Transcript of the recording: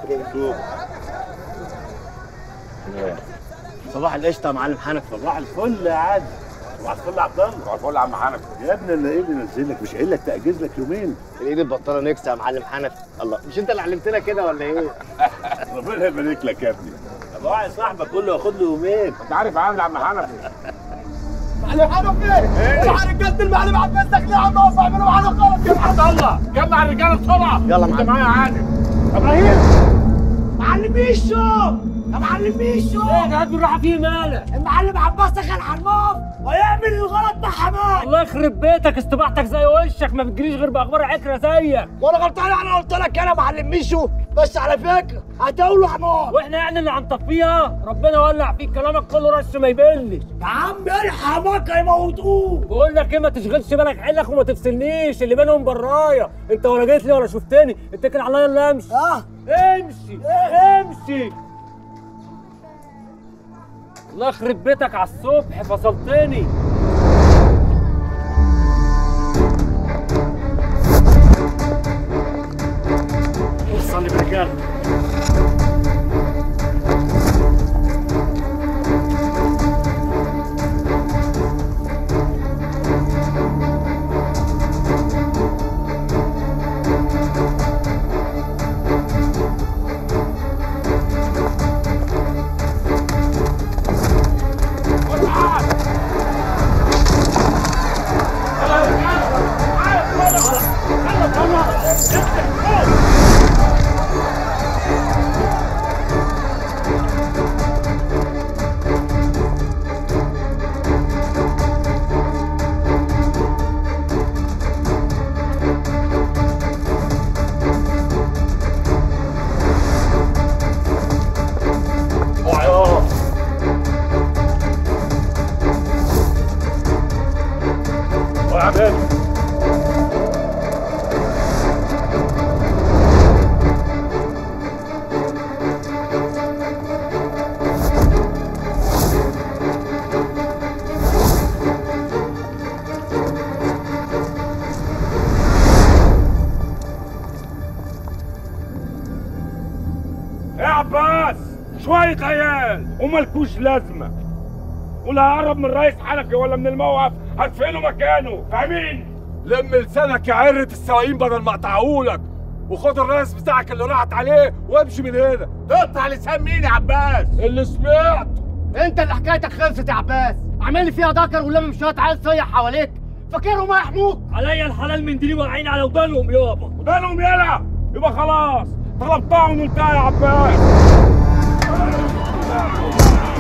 شوف صباح القشطه يا معلم حنفي صباح الفل يا عادل صباح الفل يا عبد الله صباح الفل يا عم حنفي يا ابني اللي ايه اللي نزلك مش قايل لك تاجز لك يومين الايد البطاله نكسه يا معلم حنفي الله مش انت اللي علمتنا كده ولا ايه ربنا يبارك لك يا ابني ابو واحد صاحبك كله ياخد له يومين انت عارف عامل عم حنفي معلم حنفي مع رجاله المعلم عباس داخلين على الموقف اعملوا معانا غلط يا عبد الله جمع الرجاله بسرعه يلا انت معلم. معايا يا عادل ابراهيم معلم ميشو يا معلم ميشو ايه ده بالراحه فيه مالك المعلم عباس دخل على الموقف ويعمل الغلط مع حماد الله يخرب بيتك استباحتك زي وشك ما بتجريش غير باخبار عكره زيك وانا غلطان انا قلت لك انا معلم ميشو بس على فكره هتقولوا حمار واحنا يعني اللي هنطفيها ربنا ولع فيك كلامك كله رش ما يبلش يا عم ارحمك هيموتوه بقول لك ايه ما تشغلش بالك حلك وما تفصلنيش اللي بينهم برايا انت ولا جيت لي ولا شفتني اتكل عليا يلا امشي اه امشي امشي الله يخرب بيتك على الصبح فصلتني وصلني بالرجال يا عباس شوية عيال وملكوش لازمة ولا هقرب من رئيس حنفي ولا من الموقف هدفنه مكانه فاهمين؟ لم لسانك يا عرة السواقين بدل ما اقطعهولك وخد الرئيس بتاعك اللي راحت عليه وامشي من هنا تقطع لسان مين يا عباس اللي سمعت انت اللي حكايتك خلصت يا عباس عامل لي فيها دكر ولم شويه عيال صيح حواليك فاكرهم هيحموك عليا الحلال من دي واقعين على ودانهم يابا ودانهم يلا يبقى خلاص طلبتهم وانتهى يا عباس